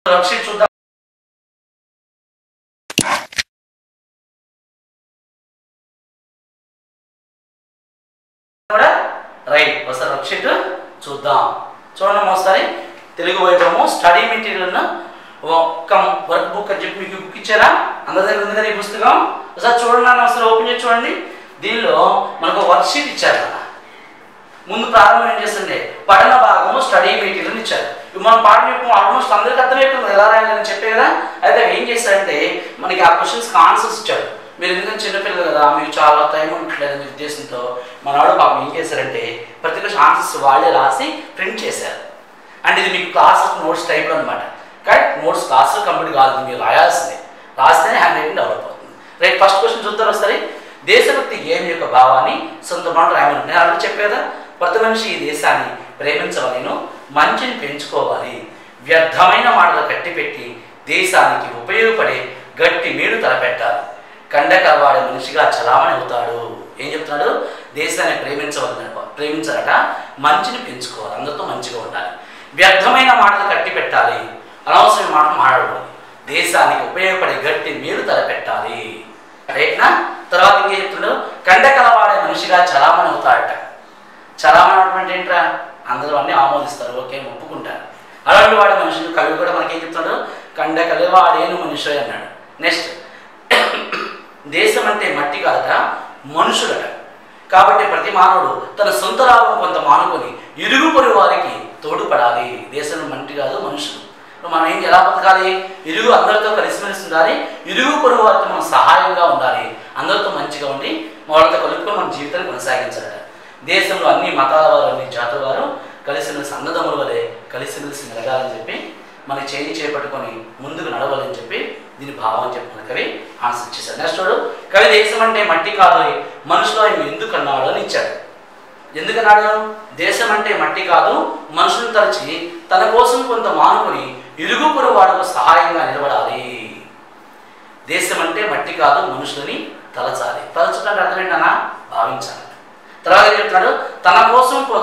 worksheet చూద్దాం కూడా right ఒకసారి వర్క్షీట్ చూద్దాం చూడండి ఒకసారి తెలుగు వైభవము స్టడీ మెటీరియల్ ఒక్క వర్క్ బుక్ అని చెప్పి మీకు బుక్ ఇచ్చారా అందరి దగ్గర ఉంది కదా ఈ పుస్తకం ఒకసారి చూడండి అన్న ఒకసారి ఓపెన్ చేసి చూడండి దీనిలో మనకు వర్క్షీట్ ఇచ్చారు కదా ముందు ప్రారంభం ఏం చేస్తుండే పఠన భాగము స్టడీ మెటీరియల్ ఇచ్చారు ఇప్పుడు మనం పాఠం చెప్పు ఆల్మోస్ట్ అందరికీ అర్థమైపోతుంది ఎలా రాయాలని చెప్పే కదా అయితే ఏం చేశారంటే మనకి ఆ క్వశ్చన్స్కి ఆన్సర్స్ ఇచ్చారు మీరు ఎందుకంటే చిన్నపిల్లలు కదా మీకు చాలా టైం ఉండట్లేదనే ఉద్దేశంతో మన వాడు పాపం ఏం చేశారంటే ప్రతి క్వశ్చన్ ఆన్సర్స్ వాళ్ళే రాసి ప్రింట్ చేశారు అంటే ఇది మీకు క్లాస్ నోట్స్ టైప్లో అనమాట కానీ నోట్స్ క్లాస్ కంప్లీట్ కాదు మీరు రాయాల్సిందే రాస్తేనే హ్యాండ్ రైటింగ్ డెవలప్ అవుతుంది రైట్ ఫస్ట్ క్వశ్చన్ చూద్దాం ఒకసారి దేశభక్తి గేమ్ యొక్క భావాన్ని సొంత మాట రాయమని నేను ఆల్రెడీ చెప్పే కదా ప్రతి మనిషి ఈ దేశాన్ని ప్రేమించవలను మంచిని పెంచుకోవాలి వ్యర్థమైన మాటలు కట్టిపెట్టి దేశానికి ఉపయోగపడే గట్టి మేలు తలపెట్టాలి కండకవాడే మనిషిగా చలామణి అవుతాడు ఏం చెప్తున్నాడు దేశాన్ని ప్రేమించవలన ప్రేమించాలట మంచిని పెంచుకోవాలి అందరితో మంచిగా ఉండాలి వ్యర్థమైన మాటలు కట్టి పెట్టాలి అనవసరమైన మాటలు మాట్లాడకూడదు దేశానికి ఉపయోగపడే గట్టి మేలు తలపెట్టాలి రైట్నా తర్వాత ఇంకేం చెప్తున్నాడు కండకలవాడే మనిషిగా చలామణి అవుతాడట చలామణి అంటే ఏంట్రా అందరూ అన్నీ ఆమోదిస్తారు ఓకే ఒప్పుకుంటారు అలాంటి వాడే మనుషులు కవి కూడా మనకేం చెప్తున్నాడు కండకలే వాడేను మనుషులే అన్నాడు నెక్స్ట్ దేశం అంటే మట్టి కాదట మనుషులట కాబట్టి ప్రతి మానవుడు తన సొంత లాభం కొంత మానుకొని ఇరుగు పొరుగు వారికి తోడుపడాలి దేశం మట్టి కాదు మనుషులు ఇప్పుడు మనం ఏం ఎలా బతకాలి ఇరుగు అందరితో కలిసిమెలిసి ఉండాలి ఇరుగు పొరుగు వారితో మనం సహాయంగా ఉండాలి అందరితో మంచిగా ఉండి వాళ్ళతో కలుపుకొని మన జీవితాన్ని కొనసాగించాలట దేశంలో అన్ని మతాల వారు అన్ని జాతుల వారు కలిసిమెలిసి అన్నదమ్ముల వలె కలిసిమెలిసి మెలగాలని చెప్పి మనకి చేయి చేపట్టుకొని ముందుకు నడవాలని చెప్పి దీని భావం అని చెప్పిన కవి ఆన్సర్ ఇచ్చేశాడు నెక్స్ట్ వాడు కవి దేశం అంటే మట్టి కాదు మనుషులు ఆయన ఎందుకు అన్నాడు అని ఇచ్చాడు ఎందుకన్నాడు దేశం అంటే మట్టి కాదు మనుషులను తలచి తన కోసం కొంత మానుకొని ఇరుగు పొరుగు వాడుకు సహాయంగా నిలబడాలి దేశం అంటే మట్టి కాదు మనుషులని తలచాలి తలచడానికి అర్థం ఏంటన్నా భావించాలి తర్వాత ఏం చెప్తున్నాడు తన కోసం కొ-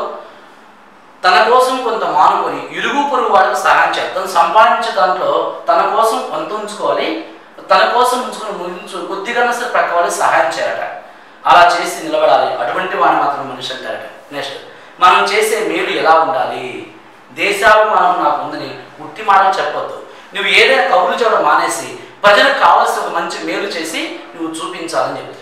తన కోసం కొంత మానుకొని ఇరుగు పొరుగు వాడికి సహాయం చేయాలి తను సంపాదించే దాంట్లో తన కోసం కొంత ఉంచుకోవాలి తన కోసం ఉంచుకుని ఉంచు కొద్దిగా సరే ప్రక్క వాళ్ళకి సహాయం చేయాలట అలా చేసి నిలబడాలి అటువంటి వాడిని మాత్రం మనిషి అంటారట నెక్స్ట్ మనం చేసే మేలు ఎలా ఉండాలి దేశాభిమానం నాకు ఉందని ఉట్టి మాటలు చెప్పొద్దు నువ్వు ఏదైనా కబుర్లు చెప్పడం మానేసి ప్రజలకు కావాల్సిన ఒక మంచి మేలు చేసి నువ్వు చూపించాలని చెప్తాడు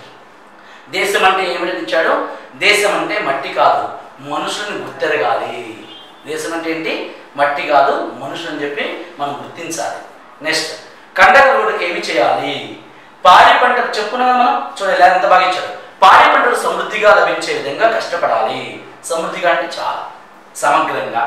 దేశం అంటే ఏమిటి ఇచ్చాడు దేశం అంటే మట్టి కాదు మనుషుల్ని గుర్తెరగాలి దేశం అంటే ఏంటి మట్టి కాదు మనుషులు అని చెప్పి మనం గుర్తించాలి నెక్స్ట్ కండకరుడికి ఏమి చేయాలి పాడి పంటకు చెప్పున మనం చూడాలి ఎంత బాగా ఇచ్చాడు పాడి పంటలు సమృద్ధిగా లభించే విధంగా కష్టపడాలి సమృద్ధిగా అంటే చాలా సమగ్రంగా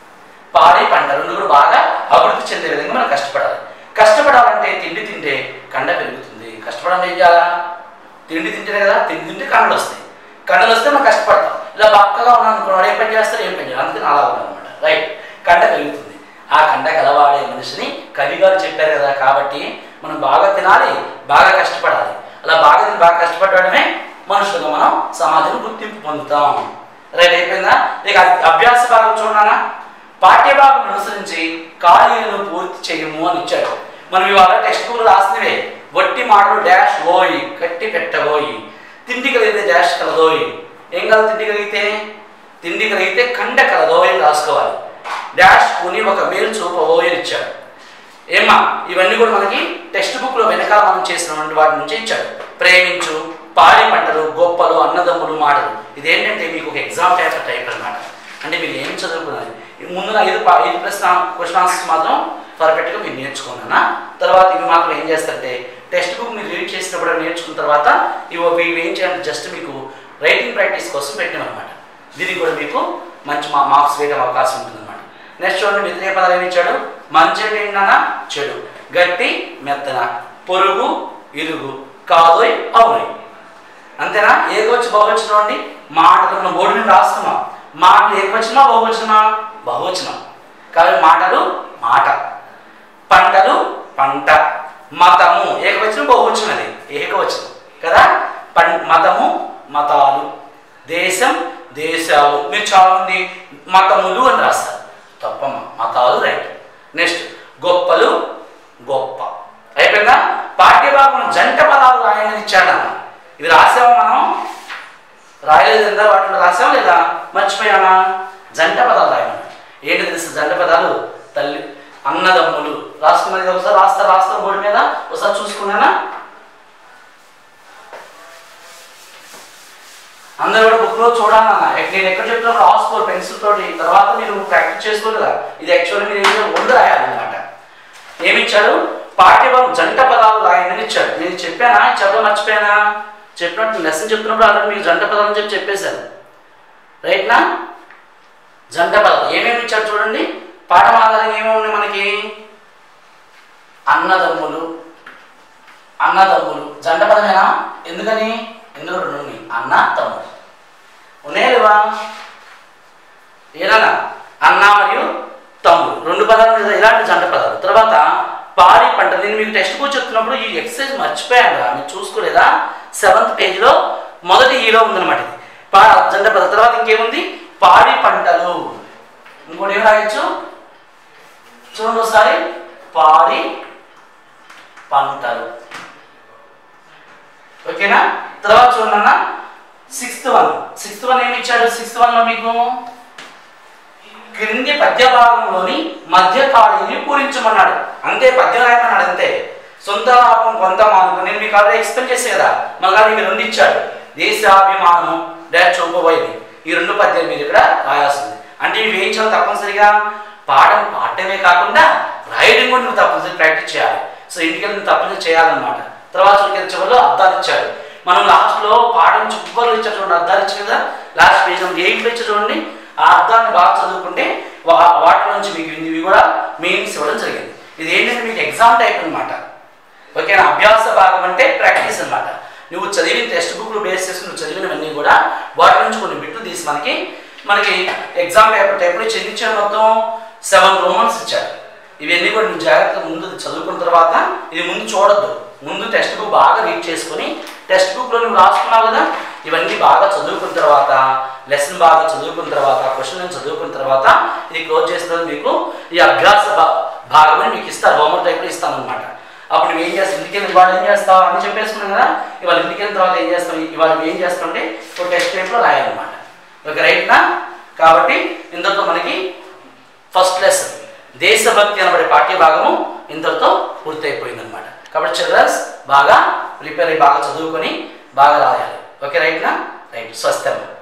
పాడి పంట రెండు కూడా బాగా అభివృద్ధి చెందే విధంగా మనం కష్టపడాలి కష్టపడాలంటే తిండి తింటే కండ పెరుగుతుంది కష్టపడాలంటే ఏం చేయాలా తిండి తింటేనే కదా తిండి తింటే కండలు వస్తాయి కండలు వస్తే మనం కష్టపడతాం ఇలా పక్కగా ఉన్నాను అనుకున్నాడు ఏం పని చేస్తారు ఏం పని చేయాలి అందుకని అలా ఉన్నాను అనమాట రైట్ కండ పెరుగుతుంది ఆ కండ కలవాడే మనిషిని కవి గారు చెప్పారు కదా కాబట్టి మనం బాగా తినాలి బాగా కష్టపడాలి అలా బాగా తిని బాగా కష్టపడడమే మనుషులుగా మనం సమాజం గుర్తింపు పొందుతాం రైట్ అయిపోయిందా ఇక అభ్యాస భాగం చూడనా పాఠ్య భాగం అనుసరించి ఖాళీలను పూర్తి చేయము అని ఇచ్చాడు మనం ఇవాళ టెక్స్ట్ బుక్ రాసినవే వట్టి మాటలు డాష్ ఓయి కట్టి పెట్టబోయి తిండి కలిగితే డాష్ కలదోయి ఏం కలదు తిండి కలిగితే తిండి కలిగితే కండ కలదోయి అని రాసుకోవాలి డాష్ కొని ఒక మేలు చూపబోయి అని ఇచ్చాడు ఏమ్మా ఇవన్నీ కూడా మనకి టెక్స్ట్ బుక్ లో వెనకాల మనం చేసినటువంటి వాటి నుంచి ఇచ్చాడు ప్రేమించు పాడి పంటలు గొప్పలు అన్నదమ్ములు మాటలు ఇదేంటంటే మీకు ఒక ఎగ్జామ్ పేపర్ టైప్ అన్నమాట అంటే మీరు ఏం చదువుకున్నది ముందు ఐదు పా- ఐదు ప్రశ్న క్వశ్చన్ ఆన్సర్స్ మాత్రం పర్ఫెక్ట్గా మీరు నేర్చుకున్నానా తర్వాత ఇవి మాత్రం ఏం చేస్తారంటే టెక్స్ట్ బుక్ మీరు రీడ్ చేసినప్పుడు నేర్చుకున్న తర్వాత ఇవి ఇవి ఏం చేయాలంటే జస్ట్ మీకు రైటింగ్ ప్రాక్టీస్ కోసం పెట్టామన్నమాట దీనికి కూడా మీకు మంచి మా మార్క్స్ వేయడం అవకాశం ఉంటుందన్నమాట నెక్స్ట్ చూడండి వ్యతిరేక పదాలు ఏమి ఇచ్చాడు మంచి అంటే ఏంటన్నా చెడు గట్టి మెత్తన పొరుగు ఇరుగు కాదోయ్ అవునోయ్ అంతేనా ఏకొచ్చి బహువచనం అండి మాటలు మనం బోర్డు మీద రాస్తున్నాం మాటలు ఏకవచనమా బహువచనమా బహువచనం కాబట్టి మాటలు మాట పంటలు పంట మతము ఏకవచనం బహువచనం అది ఏకవచనం కదా పం మతము మతాలు దేశం దేశాలు మీరు చాలా మంది మతములు అని రాస్తారు తప్పమ్మ మతాలు రైట్ నెక్స్ట్ గొప్పలు గొప్ప అయిపోయిందా పాఠ్యభాగం జంట పదాలు రాయని ఇచ్చాడన్న ఇది రాసామా మనం రాయలేదు ఎంత వాటిలో రాసాం లేదా మర్చిపోయామా జంట పదాలు రాయమని ఏంటి తెలుసు జంట పదాలు తల్లి అన్నదమ్ములు రాసుకున్నది ఒకసారి రాస్తా రాస్తా బోర్డు మీద ఒకసారి చూసుకున్నానా అందరూ కూడా బుక్ లో చూడాలన్నా నేను ఎక్కడ చెప్తున్నప్పుడు రాసుకోరు పెన్సిల్ తోటి తర్వాత మీరు ప్రాక్టీస్ చేసుకోరు కదా ఇది యాక్చువల్లీ మీరు ఏదో ఒళ్ళు రాయాలన్నమాట ఏమి ఇచ్చాడు పాఠ్యభాగం జంట పదాలు రాయని ఇచ్చాడు నేను చెప్పానా చెప్పడం మర్చిపోయానా చెప్పినట్టు లెసన్ చెప్తున్నప్పుడు ఆల్రెడీ మీకు జంట పదాలు అని చెప్పి చెప్పేశాను రైట్నా జంట పదాలు ఏమేమి ఇచ్చాడు చూడండి పాఠం ఆధారంగా ఏమేమి ఉన్నాయి మనకి అన్నదమ్ములు అన్నదమ్ములు జంట పదమేనా ఎందుకని ఎందుకు రెండు ఉన్నాయి అన్న తమ్ముడు ఉన్నాయా లేవా ఏదన్నా అన్న మరియు తమ్ముడు రెండు పదాలు మీద ఇలాంటి జంట పదాలు తర్వాత పాడి పంట నేను మీకు టెక్స్ట్ బుక్ చెప్తున్నప్పుడు ఈ ఎక్సర్సైజ్ మర్చిపోయాను రా మీరు చూసుకోలేదా సెవెంత్ పేజీలో మొదటి హీరో ఉందన్నమాట ఇది పా జంట పదాలు తర్వాత ఇంకేముంది పాడి పంటలు ఇంకోటి ఏం రాయొచ్చు చూడండి ఒకసారి పాడి పంటలు ఓకేనా తర్వాత చూడన్న సిక్స్త్ వన్ సిక్స్త్ వన్ ఏమి ఇచ్చాడు సిక్స్త్ వన్ లో మీకు క్రింది పద్య భాగంలోని మధ్య ఖాళీని పూరించమన్నాడు అంతే పద్యం రాయమన్నాడు అంతే సొంత లాభం కొంత మానుకు నేను మీకు ఆల్రెడీ ఎక్స్ప్లెయిన్ చేసే కదా మళ్ళీ మీకు రెండు ఇచ్చాడు దేశాభిమానం డాష్ చూపబోయేది ఈ రెండు పద్యాలు మీరు ఇక్కడ రాయాల్సింది అంటే ఇవి ఏం చేయాలి తప్పనిసరిగా పాఠం పాడటమే కాకుండా రాయడం కూడా నువ్వు తప్పనిసరి ప్రాక్టీస్ చేయాలి సో ఇంటికి వెళ్ళి నువ్వు తప్పనిసరి చేయాలన్నమాట తర్వాత చూడకి చివరిలో అర్థాలు ఇచ్చాడు మనం లాస్ట్లో పాఠం చివరిలో ఇచ్చారు చూడండి అర్థాలు ఇచ్చారు కదా లాస్ట్ పేజ్ ఎయిట్ పేజ్ చూడండి ఆ అర్థాన్ని బాగా చదువుకుంటే వా- వాటి నుంచి మీకు ఇవి కూడా మెయిన్స్ ఇవ్వడం జరిగింది ఇది ఏంటంటే మీకు ఎగ్జామ్ టైప్ అన్నమాట ఓకేనా అభ్యాస భాగం అంటే ప్రాక్టీస్ అన్నమాట నువ్వు చదివిన టెక్స్ట్ బుక్లు బేస్ చేసుకుని నువ్వు చదివినవన్నీ కూడా వాటి నుంచి కొన్ని బిట్లు తీసి మనకి మనకి ఎగ్జామ్ పేపర్ టైప్లో చెందించాడు మొత్తం సెవెన్ రోమన్స్ ఇచ్చాడు ఇవన్నీ కూడా నువ్వు జాగ్రత్తగా ముందు చదువుకున్న తర్వాత ఇది ముందు చూడొద్దు ముందు టెక్స్ట్ బుక్ బాగా రీడ్ చేసుకుని టెక్స్ట్ బుక్లో నువ్వు రాసుకున్నావు కదా ఇవన్నీ బాగా చదువుకున్న తర్వాత లెసన్ బాగా చదువుకున్న తర్వాత క్వశ్చన్ చదువుకున్న తర్వాత ఇది క్లోజ్ చేసిన తర్వాత మీకు ఈ అభ్యాస భా- భాగమని మీకు ఇస్తారు హోంవర్క్ టైప్లో ఇస్తాను అనమాట అప్పుడు నువ్వు ఏం చేస్తావు ఇంటికి వెళ్ళి ఇవాళ ఏం చేస్తావు అని చెప్పేసుకున్నాం కదా ఇవాళ ఇంటికి వెళ్ళిన తర్వాత ఏం చేస్తావు ఇవాళ నువ్వు ఏం చేస్తావు అంటే ఒక టెస్ట్ టైప్లో రాయాలన్నమాట ఓకే రైట్నా కాబట్టి ఇంతతో మనకి ఫస్ట్ లెసన్ దేశభక్తి అనబడే పాఠ్య భాగము ఇంతటితో పూర్తయిపోయిందనమాట కాబట్టి చిల్డ్రన్స్ బాగా ప్రిపేర్ అయ్యి బాగా చదువుకొని బాగా రాయాలి ఓకే రైట్నా రైట్ స్వస్థం